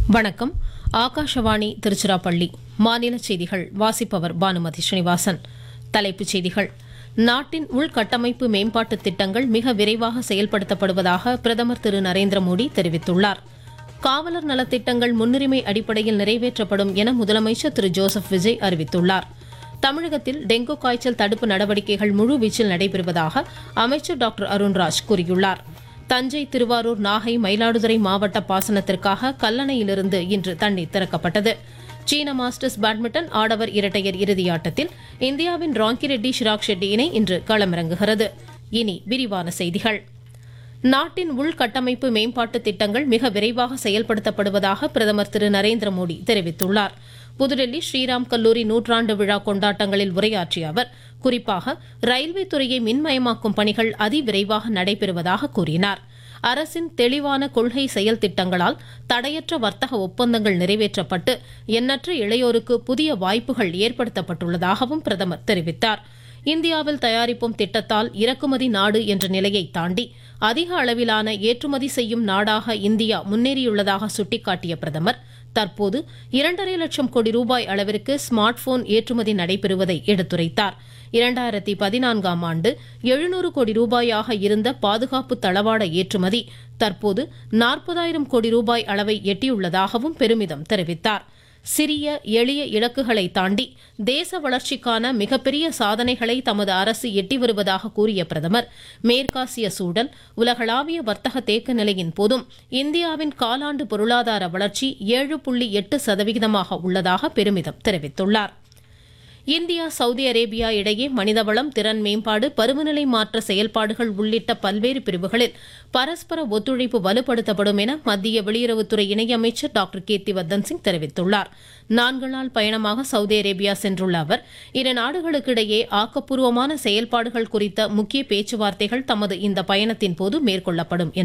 வணக்கம் ஆகாஷவாணி திருச்சிராப்பள்ளி மாநில செய்திகள் வாசிப்பவர் பானுமதி ஸ்ரீனிவாசன் தலைப்புச் செய்திகள் நாட்டின் உள்கட்டமைப்பு மேம்பாட்டு திட்டங்கள் மிக விரைவாக செயல்படுத்தப்படுவதாக பிரதமர் திரு நரேந்திர மோடி தெரிவித்துள்ளார் காவலர் நலத்திட்டங்கள் முன்னுரிமை அடிப்படையில் நிறைவேற்றப்படும் என முதலமைச்சர் திரு ஜோசப் விஜய் அறிவித்துள்ளார் தமிழகத்தில் டெங்கு காய்ச்சல் தடுப்பு நடவடிக்கைகள் முழுவீச்சில் நடைபெறுவதாக அமைச்சர் டாக்டர் அருண்ராஜ் கூறியுள்ளார் தஞ்சை திருவாரூர் நாகை மயிலாடுதுறை மாவட்ட பாசனத்திற்காக கல்லணையிலிருந்து இன்று தண்ணீர் திறக்கப்பட்டது சீன மாஸ்டர்ஸ் பேட்மிண்டன் ஆடவர் இரட்டையர் இறுதியாட்டத்தில் இந்தியாவின் ராங்கிரெட்டி ஷிராக் ஷெட்டி இணை இன்று களமிறங்குகிறது இனி விரிவான செய்திகள் நாட்டின் உள்கட்டமைப்பு மேம்பாட்டு திட்டங்கள் மிக விரைவாக செயல்படுத்தப்படுவதாக பிரதமர் திரு நரேந்திர மோடி தெரிவித்துள்ளார் புதுடெல்லி ஸ்ரீராம் கல்லூரி நூற்றாண்டு விழா கொண்டாட்டங்களில் உரையாற்றிய அவர் குறிப்பாக ரயில்வே துறையை மின்மயமாக்கும் பணிகள் அதிவிரைவாக நடைபெறுவதாக கூறினார் அரசின் தெளிவான கொள்கை செயல் திட்டங்களால் தடையற்ற வர்த்தக ஒப்பந்தங்கள் நிறைவேற்றப்பட்டு எண்ணற்ற இளையோருக்கு புதிய வாய்ப்புகள் ஏற்படுத்தப்பட்டுள்ளதாகவும் பிரதமர் தெரிவித்தார் இந்தியாவில் தயாரிப்போம் திட்டத்தால் இறக்குமதி நாடு என்ற நிலையை தாண்டி அதிக அளவிலான ஏற்றுமதி செய்யும் நாடாக இந்தியா முன்னேறியுள்ளதாக சுட்டிக்காட்டிய பிரதமர் தற்போது இரண்டரை லட்சம் கோடி ரூபாய் அளவிற்கு ஸ்மார்ட் போன் ஏற்றுமதி நடைபெறுவதை எடுத்துரைத்தார் இரண்டாயிரத்தி பதினான்காம் ஆண்டு எழுநூறு கோடி ரூபாயாக இருந்த பாதுகாப்பு தளவாட ஏற்றுமதி தற்போது நாற்பதாயிரம் கோடி ரூபாய் அளவை எட்டியுள்ளதாகவும் பெருமிதம் தெரிவித்தார் சிறிய எளிய இலக்குகளை தாண்டி தேச வளர்ச்சிக்கான மிகப்பெரிய சாதனைகளை தமது அரசு எட்டி வருவதாக கூறிய பிரதமர் மேற்காசிய சூழல் உலகளாவிய வர்த்தக தேக்க நிலையின் போதும் இந்தியாவின் காலாண்டு பொருளாதார வளர்ச்சி ஏழு புள்ளி எட்டு சதவிகிதமாக உள்ளதாக பெருமிதம் தெரிவித்துள்ளார் இந்தியா சவுதி அரேபியா இடையே மனிதவளம் திறன் மேம்பாடு பருவநிலை மாற்ற செயல்பாடுகள் உள்ளிட்ட பல்வேறு பிரிவுகளில் பரஸ்பர ஒத்துழைப்பு வலுப்படுத்தப்படும் என மத்திய வெளியுறவுத்துறை இணையமைச்சர் டாக்டர் கீர்த்திவர்தன் சிங் தெரிவித்துள்ளார் நான்கு நாள் பயணமாக சவுதி அரேபியா சென்றுள்ள அவர் இரு நாடுகளுக்கிடையே ஆக்கப்பூர்வமான செயல்பாடுகள் குறித்த முக்கிய பேச்சுவார்த்தைகள் தமது இந்த பயணத்தின் போது மேற்கொள்ளப்படும் என்றார்